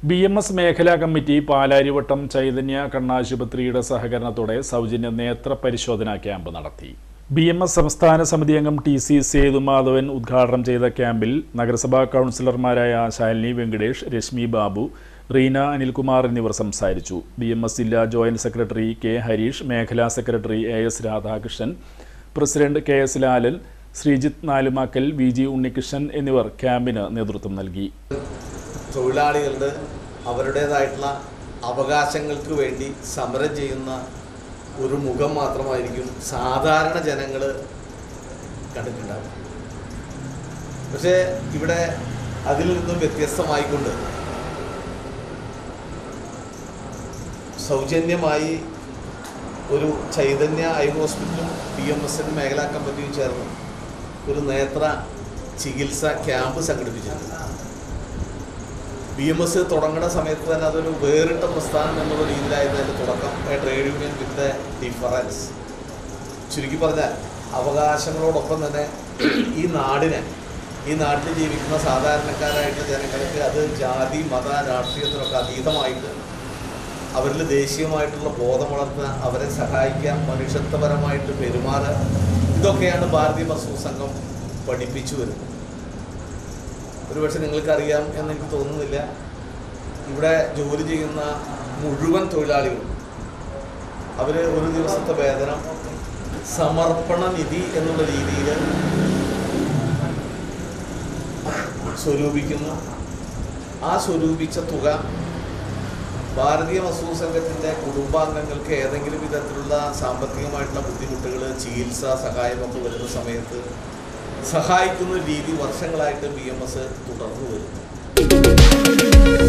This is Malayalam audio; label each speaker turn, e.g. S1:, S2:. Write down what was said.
S1: ബി എം എസ് മേഖലാ കമ്മിറ്റി പാലാരിവട്ടം ചൈതന്യ കണ്ണാശുപത്രിയുടെ സഹകരണത്തോടെ സൗജന്യ നേത്ര പരിശോധനാ ക്യാമ്പ് നടത്തി ബി എം എസ് സംസ്ഥാന സമിതി അംഗം ടി സി സേതുമാധവൻ ഉദ്ഘാടനം ചെയ്ത ക്യാമ്പിൽ നഗരസഭാ കൗൺസിലർമാരായ ശാലിനി വെങ്കടേഷ് രശ്മി ബാബു റീന അനിൽകുമാർ എന്നിവർ സംസാരിച്ചു ബി എം എസ് ജില്ലാ ജോയിന്റ് സെക്രട്ടറി കെ ഹരീഷ് മേഖലാ secretary A S Radhakrishnan president K S Lalan Sreejith Nalumakkal V G Unnikrishnan എന്നിവർ ക്യാമ്പിന് നേതൃത്വം നൽകി
S2: തൊഴിലാളികളുടെ അവരുടേതായിട്ടുള്ള അവകാശങ്ങൾക്ക് വേണ്ടി സമരം ചെയ്യുന്ന ഒരു മുഖം മാത്രമായിരിക്കും സാധാരണ ജനങ്ങൾ കണ്ടിട്ടുണ്ടാവുക പക്ഷേ ഇവിടെ അതിൽ നിന്നും വ്യത്യസ്തമായിക്കൊണ്ട് സൗജന്യമായി ഒരു ചൈതന്യ ഐ ഹോസ്പിറ്റലും ബി എം എസ് എൻ മേഖലാ കമ്മിറ്റിയും ചേർന്ന് ഒരു നേത്ര ചികിത്സ ക്യാമ്പ് സംഘടിപ്പിച്ചിട്ടുണ്ട് ബി എം എസ് തുടങ്ങുന്ന സമയത്ത് തന്നെ അതൊരു വേറിട്ട പ്രസ്ഥാനം എന്നുള്ള രീതിയിലായിരുന്നു അതിൻ്റെ തുടക്കം a trade union with difference ചുരുക്കി പറഞ്ഞാൽ അവകാശങ്ങളോടൊപ്പം തന്നെ ഈ നാടിനെ ഈ നാട്ടിൽ ജീവിക്കുന്ന സാധാരണക്കാരായിട്ടുള്ള ജനങ്ങൾക്ക് അത് ജാതി മത രാഷ്ട്രീയത്തിനൊക്കെ അതീതമായിട്ട് അവരിൽ ദേശീയമായിട്ടുള്ള ബോധം വളർത്തുക അവരെ സഹായിക്കുക മനുഷ്യത്വപരമായിട്ട് പെരുമാറുക ഇതൊക്കെയാണ് ഭാരതീയ മസൂർ സംഘം പഠിപ്പിച്ചു വരുന്നത് ഒരുപക്ഷെ നിങ്ങൾക്കറിയാം എന്ന് എനിക്ക് തോന്നുന്നില്ല ഇവിടെ ജോലി ചെയ്യുന്ന മുഴുവൻ തൊഴിലാളികളും അവർ ഒരു ദിവസത്തെ വേതനം സമർപ്പണ നിധി എന്നുള്ള രീതിയിൽ സ്വരൂപിക്കുന്നു ആ സ്വരൂപിച്ച തുക ഭാരതീയ മസൂർ സംഘത്തിൻ്റെ കുടുംബാംഗങ്ങൾക്ക് ഏതെങ്കിലും വിധത്തിലുള്ള സാമ്പത്തികമായിട്ടുള്ള ബുദ്ധിമുട്ടുകൾ ചികിത്സ സഹായമൊക്കെ വരുന്ന സമയത്ത് സഹായിക്കുന്ന രീതി വർഷങ്ങളായിട്ട് ബി എം എസ് തുടർന്നു വരുന്നു